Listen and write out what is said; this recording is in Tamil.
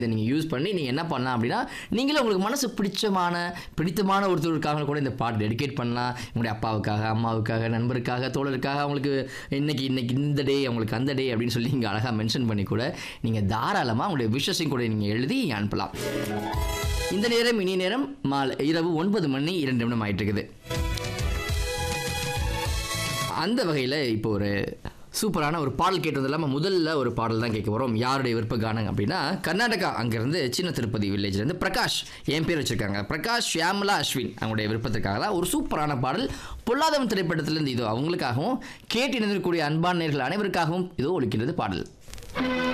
இதை நீங்கள் யூஸ் பண்ணி நீங்கள் என்ன பண்ணலாம் அப்படின்னா நீங்களே உங்களுக்கு மனசு பிடிச்சமான பிடித்தமான ஒருத்தருக்காக கூட இந்த பாட்டு டெடிகேட் பண்ணலாம் உங்களுடைய அப்பாவுக்காக அம்மாவுக்காக நண்பருக்காக தோழருக்காக அவங்களுக்கு இன்னைக்கு இன்னைக்கு இந்த டே அவங்களுக்கு அந்த டே அப்படின்னு சொல்லி இங்கே அழகாக மென்ஷன் பண்ணி கூட நீங்கள் தாராளமாக உங்களுடைய விஷஸையும் கூட நீங்கள் எழுதி அனுப்பலாம் இந்த நேரம் இனி நேரம் மாலை இரவு ஒன்பது மணி இரண்டு நிமிடம் ஆயிட்டு இருக்குது அந்த வகையில் இப்போ ஒரு சூப்பரான ஒரு பாடல் கேட்டது இல்லாமல் முதல்ல ஒரு பாடல் தான் கேட்க போகிறோம் யாருடைய விருப்ப கானம் அப்படின்னா கர்நாடகா அங்கேருந்து சின்ன திருப்பதி வில்லேஜ்லேருந்து பிரகாஷ் என் பேர் வச்சுருக்காங்க பிரகாஷ் ஷியாமலா அஸ்வின் அவங்களுடைய விருப்பத்திற்காக தான் ஒரு சூப்பரான பாடல் பொல்லாதவன் திரைப்படத்திலிருந்து இதோ அவங்களுக்காகவும் கேட்டு இணைந்திருக்கக்கூடிய அன்பான நேர்கள் அனைவருக்காகவும் இதோ ஒழிக்கிறது பாடல்